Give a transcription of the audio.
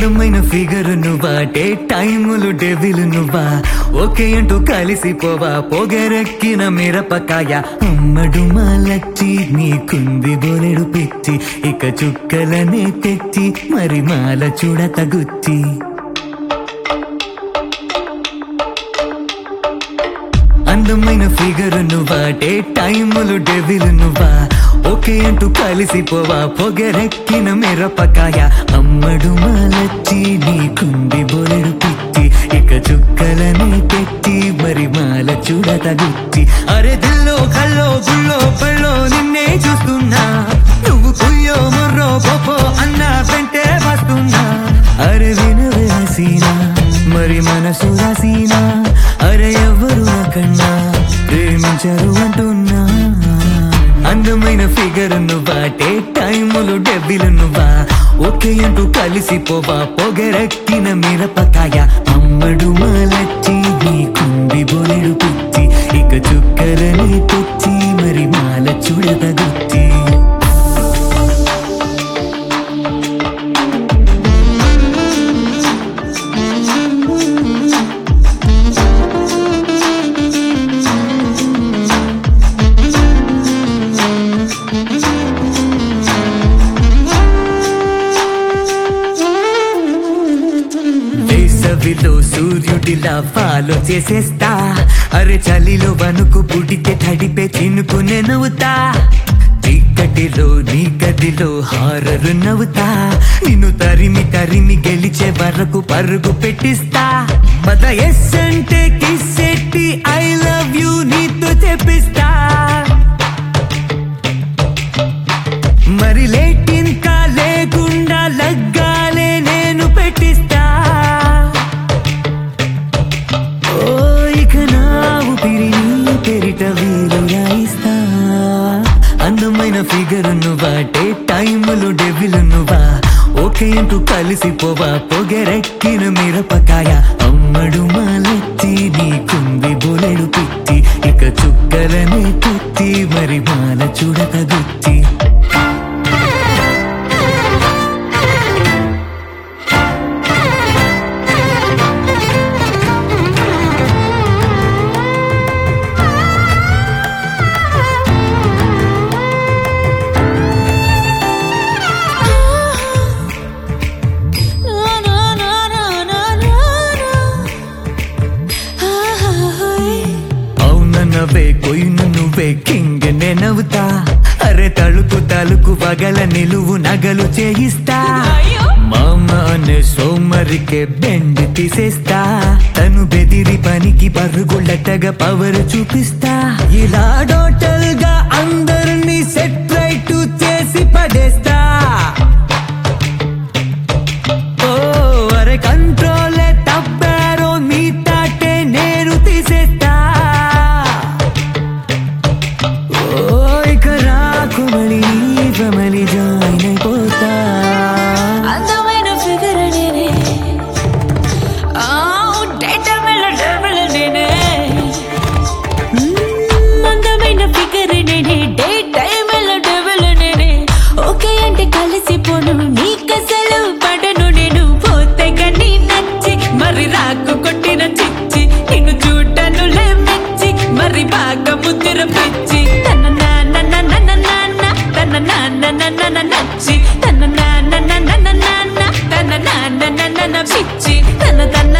అందమైన ఫిగర్ నువ్వా డే టైములు డెవిల్ నువ్వా ఓకే అంటూ కలిసిపోవా పొగరెక్కిన మిరపకాయ అమ్మడు మాలచ్చి నీకుంది బోలెడు పిచ్చి ఇక చుక్కలనే తెచ్చి మరి మాల చూడ తగుచ్చి అందమైన ఫిగర్ నువ్వా డే టైములు డెవిల్ నువ్వా ఓకే అంటూ కలిసిపోవా పొగరెక్కిన మిరపకాయ అమ్మడు మాలచ్చి నీకుంది బోలెడు పిచ్చి ఇక చుక్కలనే తెచ్చి మరి మాల చూడ తగుచ్చి అరే దిల్లో కల్లో గుళ్ళో పళ్ళో నిన్నే చూస్తున్నా నువ్వు కుయ్యో ముర్రో పోపో అన్న వెంటే వస్తున్నా అరే వినవే హసీనా మరి మనసు రాసీనా అరే ఎవరు కన్నా ప్రేమించరు అంటున్నా అందమైన ఫిగర్ నువ్వా డే టైములు డెబ్బిలు నువ్వా ఓకే అంటూ కలిసిపోవా పొగరెక్కిన మిరపకాయ అమ్మడు మాలచ్చి నీకుంది బోలెడు పిచ్చి ఇక చుక్కలని తెచ్చి మరి మాల చూడదగుచ్చి వేసవిలో సూర్యుడిలా ఫాలో చేసేస్తా అరే చలిలో వణుకు పుడితే తడిపే చినుకునే నవ్వుతా చీకటిలో నీ గదిలో హారరు నవ్వుతా నిన్ను తరిమి తరిమి గెలిచే వరకు పరుగు పెట్టిస్తా పద ఎస్ అంటే కిస్ ఎట్టి ఐ లవ్ యూ నీతో చెప్పిస్తా మరి లేట్ ఇంకా లేకుండా లగ్గాలే నేను పెట్టిస్తా ఓ ఇక నా ఊపిరి నీ పెరిట వీలు రాయిస్తా అందమైన ఫిగర్ నువ్వా డే టైములు డెవిల్ నువ్వా ఓకే అంటూ కలిసిపోవా పొగరెక్కిన మిరపకాయ అమ్మడు మాలెత్తి నీకుంది బోలెడు పిచ్చి ఇక చుక్కలనే తెచ్చి మరి మాల చూడతగుచ్చి అవునన్నవే కొయ్యను నువ్వే కింగ్ నవ్వుతా అరే తలుకు తలుకు పగల నిలువు నగలు చేయిస్తా మామ అనే సోమరికే బెండ్ తీసేస్తా తను బెదిరి పనికి పరుగులటగా పవర్ చూపిస్తా ఇలా టోటల్ గా అందరినీ సెట్ రైట్ చేసి పడేస్తా ఓ అరే కంట్రోలే తప్పారో మీ తాటే నేను తీసేస్తా ఓ ఇక రాకు మళ్ళీ మళ్ళీ జాయిన్ అయిపోతా అందమైన ఫిగర్ నేనే ఆ డేటా మెల్ల డబుల్ నేనే మ్మ్, అందమైన ఫిగర్ నేనే డే టైం మెల్ల డబుల్ నేనే ఓకే అంటే కలిసిపోను నీకసలు పడను నేను పోతే కానీ నచ్చి మరి రాకు కొట్టిన చిచ్చి నిన్ను చూడను మెచ్చి మరి బాగా ముద్ర పిచ్చి తన నాన్న నన్న నాన్న తన నాన్న నన్న నచ్చి తన నాన్న నన్న నాన్న తన నాన్న నన్న పిచ్చి తన తన